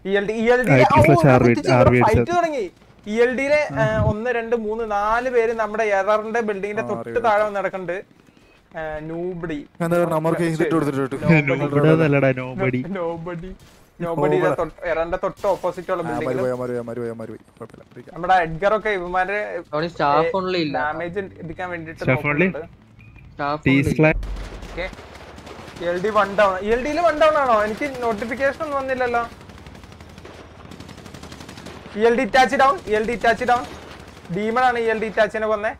E L D E L D IT slash RV fight തുടങ്ങി E L ഡിയിലെ ഒന്ന് രണ്ട് മൂന്ന് നാല് പേര് നമ്മുടെ എററിന്റെ ബിൽഡിങ്ങിന്റെ തൊട്ട് താഴെ വന്ന് നടക്കുന്നുണ്ട് നൂബഡി എന്താ പറഞ്ഞ അമർക്ക് ഹിറ്റ് കൊടുത്തിട്ട് ഇവിടെ നല്ലടാ നോബടി നോബഡി നോബഡിയുടെ എററിന്റെ തൊട്ട് ഓപ്പോസിറ്റ് ഉള്ള മരി ബിൽഡിംഗ് പോയി മരി പോയി മരി പോയി മരി പോയി കുഴപ്പമില്ല പിടിക്കാം. നമ്മുടെ എഡ്ഗർ ഒക്കെ ഇവന്മാരെ അവിടെ സ്റ്റാഫ് ഓൺലി ഇല്ല ഡാമേജ് എടുക്കാൻ വേണ്ടിട്ട് Staff only? Staff T slash L D one down L ഡിയിൽ വൺ ഡൗൺ ആണോ എനിക്ക് നോട്ടിഫിക്കേഷൻ ഒന്നും വന്നില്ലല്ലോ ഇ എൽ ഡി ടാച്ച് ഡൗൺ ഇ എൽ ഡി ടാച്ച് ഡൗൺ ഡീമൺ ആണ് ഇ എൽ ഡി ടാച്ചിനെ കൊന്നേ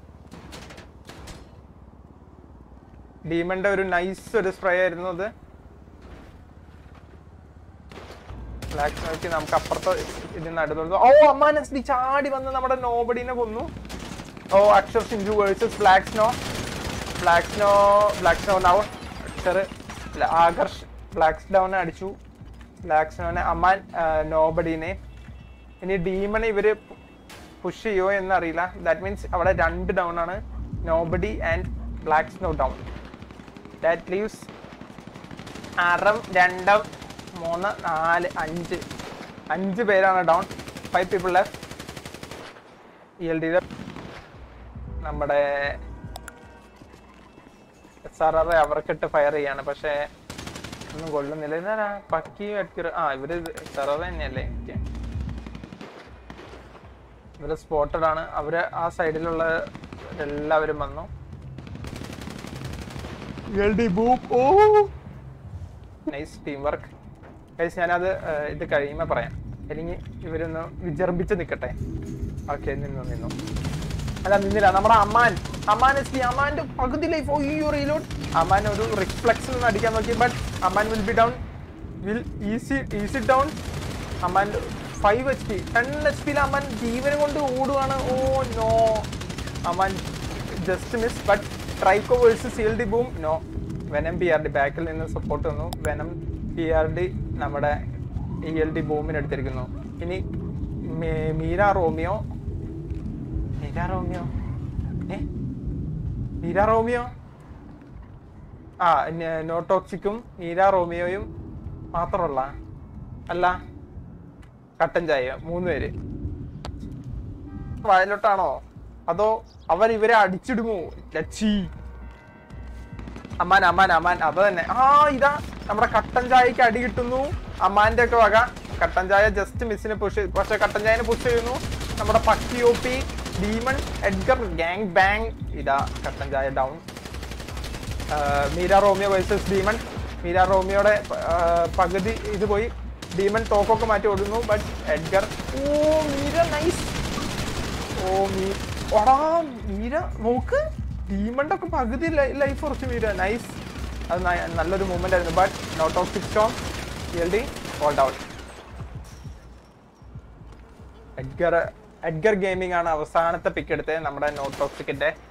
ഡീമന്റെ ഒരു നൈസ് ഒരു സ്പ്രേ ആയിരുന്നു അത് ബ്ലാക്ക് നോക്കി നമുക്ക് അപ്പുറത്തെ ഇതിന് അടുത്തുള്ളത് ഓ അമ്മാൻ എസ് ഡി ചാടി വന്ന് നമ്മുടെ നോബഡിനെ കൊന്നു ഓ അക്ഷർ സിഞ്ചു versus black snow black snow black snow down Akshar Akarsh black down അടിച്ചു ബ്ലാക്ക് സ്നോനെ അമ്മാൻ നോബഡീനെ ഇനി ഡീമൺ ഇവര് പുഷ് ചെയ്യോ എന്നറിയില്ല ദാറ്റ് മീൻസ് അവിടെ രണ്ട് ഡൗൺ ആണ് nobody and black snow down that leaves അറും രണ്ടും മൂന്ന് നാല് അഞ്ച് അഞ്ച് പേരാണ് down five people left E L ഡിയിലെ നമ്മുടെ എസ് ആർ ആർ അവർക്കിട്ട് ഫയർ ചെയ്യാണ് പക്ഷേ ഒന്നും കൊള്ളുന്നില്ല ഇതാരാ പക്കി അടിക്കറ് ആ ഇവര് എസ് ആർ ആർ തന്നെയല്ലേ ഓക്കെ ഇവര് സ്പോട്ടഡ് ആണ് അവര് ആ സൈഡിലുള്ള എല്ലാവരും വന്നു oh nice team work guys ഞാനത് ഏർ, ഇത് കഴിയുമ്പോ പറയാം അല്ലെങ്കിൽ ഇവരൊന്ന് വിജർമ്പിച്ച് നിൽക്കട്ടെ ഓക്കെ നിന്നു നിന്നു അല്ല നിന്നില്ല നമ്മുടെ അമ്മാൻ അമ്മാൻ എസ് ഡി അമ്മാന്റെ പകുതി ലൈഫ് ഈ റീലോഡ് അമ്മാൻ ഒരു റിഫ്ലക്സിൽ നിന്ന് അടിക്കാൻ നോക്കി ബട്ട് അമ്മാൻ will be down will easy easy down അമ്മാൻ five H P ten H പിയിൽ അമ്മാൻ ജീവനും കൊണ്ട് ഓടുകയാണ് ഓ നോ അമ്മാൻ ജസ്റ്റ് മിസ് ബട്ട് ട്രൈക്കോ versus L D boom no venom P R D ബാക്കിൽ നിന്ന് സപ്പോർട്ട് വന്നു വെനം പി ആർ ഡി നമ്മുടെ ഇ എൽ ഡി ബൂമിന് എടുത്തിരിക്കുന്നു ഇനി മേ- മീര റോമിയോ മീര റോമിയോ ഏ മീര റോമിയോ ആ ന- നോട്ടോക്സിക്കും മീര റോമിയോയും മാത്രമുള്ള അല്ല കട്ടൻ ചായ മൂന്ന് പേര് വയലോട്ടാണോ അതോ അവർ ഇവരെ അടിച്ചിടുമോ ലച്ചി അമ്മാൻ അമ്മാൻ അമ്മാൻ അത് തന്നെ ആ ഇതാ നമ്മുടെ കട്ടൻ ചായക്ക് അടി കിട്ടുന്നു അമ്മാന്റെ ഒക്കെ വക കട്ടൻ ചായ ജസ്റ്റ് മിസ്സിന് പുഷ് പക്ഷെ കട്ടൻ ചായനെ പുഷ് ചെയ്യുന്നു നമ്മുടെ പക്കി O P demon Edgar gang bang ഇതാ കട്ടൻ ചായ down Meera Romeo versus demon Meera റോമിയോയുടെ ആ, പകുതി ഇത് പോയി ഡീമൺ തോക്കൊക്കെ മാറ്റി ഓടുന്നു but Edgar oh Meera nice oh മീ ഓടാ മീര നോക്ക് ഡീമണ്ട് ഒക്കെ പകുതി ലൈഫ് കുറച്ച് മീര നൈസ് അത് ന- നല്ലൊരു മൂവ്മെന്റ് ആയിരുന്നു but not of six on L D old out Edgar Edgar gaming ആണ് അവസാനത്തെ പിക്ക് എടുത്തത് നമ്മുടെ നോട്ട് ടോക്സിക്കിന്റെ